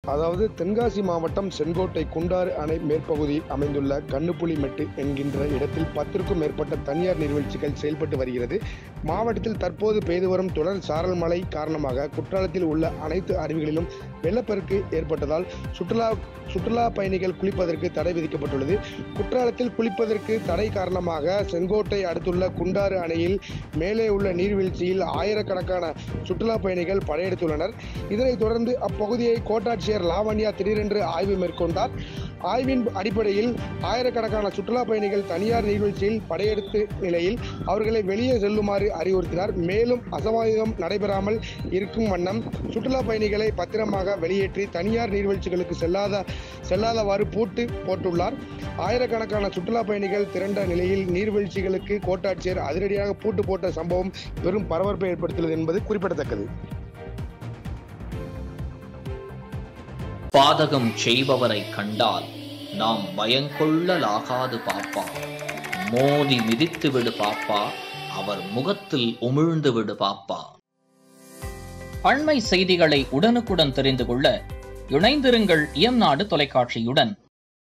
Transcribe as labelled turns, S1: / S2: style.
S1: அதாவது தென்காசி மாவட்டம் செங்கோட்டை குண்டாறு அணை மேற்பகுதியில் அமைந்துள்ள கண்ணுப்புலிமெட்டு என்கின்ற இடத்தில் பத்திற்கும் மேற்பட்ட தனியார் நீர்வீழ்ச்சிகள் செயல்பட்டு வருகிறது மாவட்டத்தில் தற்போது பெய்து வரும் தொடர் சாரல் மழை காரணமாக குற்றாலத்தில் உள்ள அனைத்து அருவிகளிலும் வெள்ளப்பெருக்கு ஏற்பட்டதால் சுற்றுலா சுற்றுலா பயணிகள் குளிப்பதற்கு தடை விதிக்கப்பட்டுள்ளது குற்றாலத்தில் குளிப்பதற்கு தடை காரணமாக செங்கோட்டை அடுத்துள்ள குண்டாறு அணையில் மேலே உள்ள நீர்வீழ்ச்சியில் ஆயிரக்கணக்கான சுற்றுலா பயணிகள் படையெடுத்துள்ளனர் இதனைத் தொடர்ந்து அப்பகுதியை கோட்டாட்சியர் லாவண்யா திடீரென்று ஆய்வு மேற்கொண்டார் ஆய்வின் அடிப்படையில் ஆயிரக்கணக்கான சுற்றுலா பயணிகள் தனியார் நீர்வீழ்ச்சியில் படையெடுத்த நிலையில் அவர்களை வெளியே செல்லுமாறு அறிவுறுத்தினார் மேலும் அசம்பாவிதம் நடைபெறாமல் இருக்கும் வண்ணம் சுற்றுலா பயணிகளை பத்திரமாக வெளியேற்றி தனியார் நீர்வீழ்ச்சிகளுக்கு செல்லாத செல்லாதவாறு பூட்டு போட்டுள்ளார் ஆயிரக்கணக்கான சுற்றுலா பயணிகள் திரண்ட நிலையில் நீர்வீழ்ச்சிகளுக்கு கோட்டாட்சியர் அதிரடியாக பூட்டு போட்ட சம்பவம் பெரும் பரபரப்பை ஏற்படுத்தியுள்ளது என்பது குறிப்பிடத்தக்கது
S2: பாதகம் செய்பவரை கண்டால் நாம் பயங்கொள்ளலாகாது பாப்பா மோதி மிதித்து விடு பாப்பா அவர் முகத்தில் உமிழ்ந்து விடு பாப்பா அண்மை செய்திகளை உடனுக்குடன் தெரிந்து கொள்ள இணைந்திருங்கள் இயம்நாடு தொலைக்காட்சியுடன்